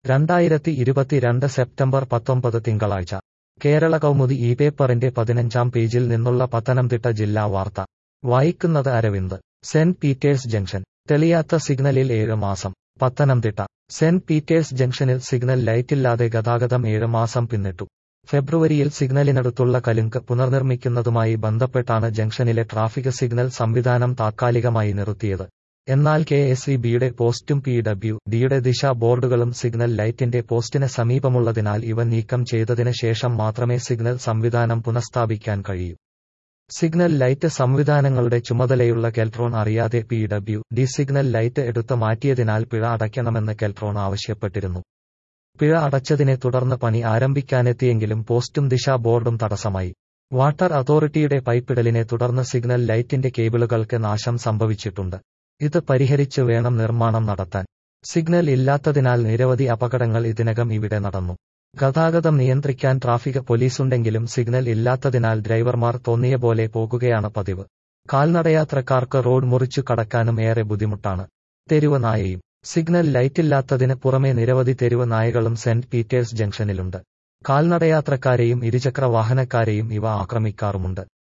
രണ്ടായിരത്തി ഇരുപത്തിരണ്ട് സെപ്റ്റംബർ പത്തൊമ്പത് തിങ്കളാഴ്ച കേരള കൗമുദി ഈ പേപ്പറിന്റെ പതിനഞ്ചാം പേജിൽ നിന്നുള്ള പത്തനംതിട്ട ജില്ലാ വാർത്ത വായിക്കുന്നത് അരവിന്ദ് സെന്റ് പീറ്റേഴ്സ് ജംഗ്ഷൻ തെളിയാത്ത സിഗ്നലിൽ ഏഴ് മാസം പത്തനംതിട്ട സെന്റ് പീറ്റേഴ്സ് ജംഗ്ഷനിൽ സിഗ്നൽ ലൈറ്റില്ലാതെ ഗതാഗതം ഏഴ് മാസം പിന്നിട്ടു ഫെബ്രുവരിയിൽ സിഗ്നലിനടുത്തുള്ള കലുങ്ക് പുനർനിർമ്മിക്കുന്നതുമായി ബന്ധപ്പെട്ടാണ് ജംഗ്ഷനിലെ ട്രാഫിക് സിഗ്നൽ സംവിധാനം താത്കാലികമായി നിർത്തിയത് എന്നാൽ കെ എസ് ഇ ബിയുടെ പോസ്റ്റും പി ഡബ്ല്യു ഡിയുടെ ദിശാ ബോർഡുകളും സിഗ്നൽ ലൈറ്റിന്റെ പോസ്റ്റിന് സമീപമുള്ളതിനാൽ ഇവ നീക്കം ചെയ്തതിന് ശേഷം മാത്രമേ സിഗ്നൽ സംവിധാനം പുനഃസ്ഥാപിക്കാൻ കഴിയൂ സിഗ്നൽ ലൈറ്റ് സംവിധാനങ്ങളുടെ ചുമതലയുള്ള കെൽട്രോൺ അറിയാതെ P W D signal light എടുത്തു മാറ്റിയതിനാൽ പിഴ അടയ്ക്കണമെന്ന് കെൽട്രോൺ ആവശ്യപ്പെട്ടിരുന്നു പിഴ അടച്ചതിനെ തുടർന്ന് പണി ആരംഭിക്കാനെത്തിയെങ്കിലും പോസ്റ്റും ദിശാ ബോർഡും തടസ്സമായി വാട്ടർ അതോറിറ്റിയുടെ പൈപ്പിടലിനെ തുടർന്ന് സിഗ്നൽ ലൈറ്റിന്റെ കേബിളുകൾക്ക് നാശം സംഭവിച്ചിട്ടുണ്ട് ഇത് പരിഹരിച്ച് വേണം നിർമ്മാണം നടത്താൻ സിഗ്നൽ ഇല്ലാത്തതിനാൽ നിരവധി അപകടങ്ങൾ ഇതിനകം ഇവിടെ നടന്നു ഗതാഗതം നിയന്ത്രിക്കാൻ ട്രാഫിക് പോലീസുണ്ടെങ്കിലും സിഗ്നൽ ഇല്ലാത്തതിനാൽ ഡ്രൈവർമാർ തോന്നിയ പോലെ പോകുകയാണ് പതിവ് കാൽനടയാത്രക്കാർക്ക് റോഡ് മുറിച്ചു കടക്കാനും ഏറെ ബുദ്ധിമുട്ടാണ് തെരുവ് നായയും സിഗ്നൽ ലൈറ്റില്ലാത്തതിന് പുറമെ നിരവധി തെരുവ് നായകളും സെന്റ് പീറ്റേഴ്സ് ജംഗ്ഷനിലുണ്ട് കാൽനടയാത്രക്കാരെയും ഇരുചക്ര വാഹനക്കാരെയും ഇവ ആക്രമിക്കാറുമുണ്ട്